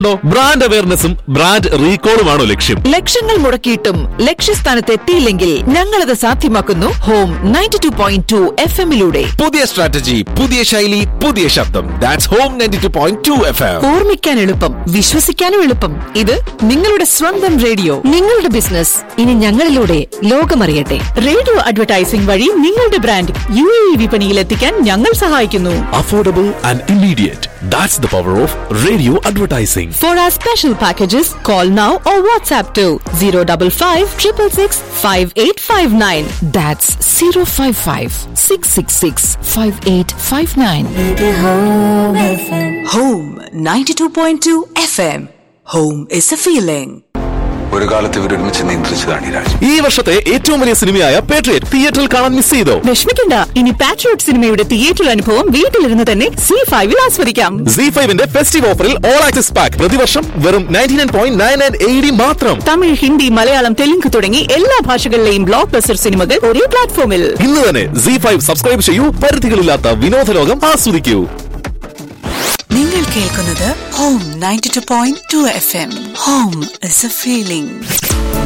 പ്രൊഡക്റ്റിനോ brand അവയർനെസ്സും brand റീകോളുമാണോ ലക്ഷ്യം ലക്ഷങ്ങൾ മുടക്കിയിട്ടും ലക്ഷ്യസ്ഥാനത്ത് എത്തിയില്ലെങ്കിൽ ഞങ്ങളത് സാധ്യമാക്കുന്നു Home ninety two point two F എമ്മിലൂടെ പുതിയ സ്ട്രാറ്റജി പുതിയ ശൈലി പുതിയ ശബ്ദം that's Home ninety two point two F M ഓർമ്മിക്കാൻ എളുപ്പം വിശ്വസിക്കാനും എളുപ്പം ഇത് നിങ്ങളുടെ സ്വന്തം റേഡിയോ നിങ്ങളുടെ ബിസിനസ് ഇനി ഞങ്ങളിലൂടെ ലോകമറിയട്ടെ റേഡിയോ അഡ്വർടൈസിംഗ് വഴി നിങ്ങളുടെ ബ്രാൻഡ് യു എ വിപണിയിൽ എത്തിക്കാൻ ഞങ്ങൾ സഹായിക്കുന്നു affordable and immediate that's the power of radio advertising for our special packages call now or WhatsApp two zero double five triple six five eight five nine that's zero five five six six six five eight five nine Home 92.2 FM. Home is a feeling. ഒരു കാലത്ത് ഇവരൊരുമിച്ച് നിയന്ത്രിച്ചതാണ് ഈ രാജ്യം ഈ വർഷത്തെ ഏറ്റവും വലിയ സിനിമയായ patriot തിയേറ്ററിൽ കാണാൻ മിസ് ചെയ്തോ വിഷമിക്കണ്ട ഇനി പാട്രിയോട്ട് സിനിമയുടെ തിയേറ്റർ അനുഭവം വീട്ടിലിരുന്ന് തന്നെ സി ഫൈവിൽ ആസ്വദിക്കാം സി ഫൈവിന്റെ ഫെസ്റ്റീവ് ഓഫറിൽ ഓൾ ആക്സസ് പാക്ക് പ്രതിവർഷം വെറും ninety nine point nine nine eighty മാത്രം തമിഴ് ഹിന്ദി മലയാളം തെലുങ്ക് തുടങ്ങി എല്ലാ ഭാഷകളിലെയും ബ്ലോക്ക് ബസ്റ്റർ സിനിമകൾ ഒരേ പ്ലാറ്റ്ഫോമിൽ ഇന്ന് തന്നെ സി ഫൈവ് സബ്സ്ക്രൈബ് ചെയ്യൂ പരിധികളില്ലാത്ത വിനോദലോകം ആസ്വദിക്കൂ നിങ്ങൾ കേൾക്കുന്നത് Home 92.2 FM. Home is a feeling.